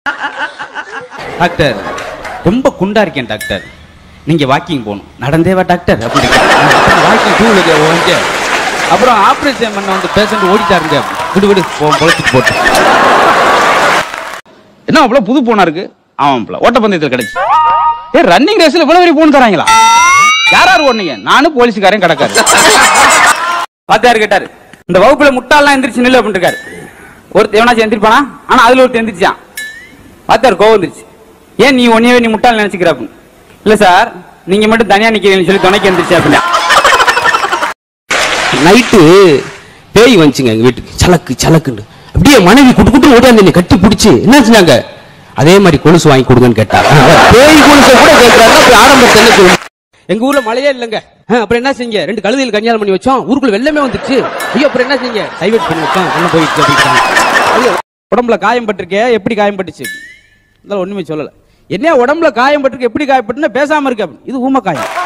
Doctor ரொம்ப குண்டா இருக்கேன் டாக்டர் நீங்க வாக்கிங் போகணும் நடந்தே வா டாக்டர் அப்படி வாக்கிங் டூ வீலர் ஓகே அப்புறம் ஆபரேஷன் பண்ண வந்து பேஷண்ட் ஓடிட்டாருங்க விடு விடு போ பொழைச்சிட்டு போட்டு என்ன அவ்வளோ புது போனா இருக்கு ஆமாம்ல ஓட்டப்பந்தயத்தில் கிடைச்சு ஏ ரன்னிங் ரேஸ்ல இவ்வளவு பெரிய போன் தராங்களா யார் யார் ஓடுனீங்க நானும் போலீஸ்காரன் கிடக்காரு பாத்தாரு கேட்டாரு இந்த வகுப்புல முட்டாள்லாம் எந்திரிச்சு நில்லு அப்படின்னு இருக்காரு ஒருத்தர் எவனாச்சும் எந்திரிப்பானா ஆனா அதுல ஒருத்தர் எந்திரிச்சான் பார்த்தாரு கோவம் வந்துருச்சு ஏன் நீ ஒன்னையவே நீ முட்டாள் நினைச்சுக்கிற அப்படின்னு இல்ல சார் நீங்க மட்டும் தனியா நிக்கிறீங்கன்னு சொல்லி துணைக்கு எந்திரிச்சு அப்படின்னா நைட்டு பேய் வந்துச்சுங்க எங்க வீட்டுக்கு சலக்கு சலக்குன்னு அப்படியே மனைவி குட்டு குட்டு ஓடியாந்து என்னை கட்டி பிடிச்சி என்ன செஞ்சாங்க அதே மாதிரி கொலுசு வாங்கி கொடுங்கன்னு கேட்டாங்க பேய் கொலுசை கூட கேட்கறாங்க அப்படி ஆரம்பத்துல என்ன சொல்லணும்? எங்க ஊர்ல மழையே இல்லைங்க ஆ, அப்புறம் என்ன செஞ்சீங்க ரெண்டு கழுதையில் கல்யாணம் பண்ணி வச்சோம் ஊருக்குள்ள வெள்ளமே வந்துச்சு ஐயோ அப்புறம் என்ன செஞ்சீங்க டைவர்ட் பண்ணி வச்சோம் வெள்ளம் போயிடுச்சு அப்படின்ட்டாங்க ஐயோ, உடம்புல காயம் பட்டிருக்கே எப்படி காயம் பட்டுச்சு இதெல்லாம் ஒண்ணுமே சொல்லல என்ன உடம்புல காயம் பட்டிருக்கு எப்படி காயப்பட்டுன்னு பேசாம இருக்க இது ஊம காயம்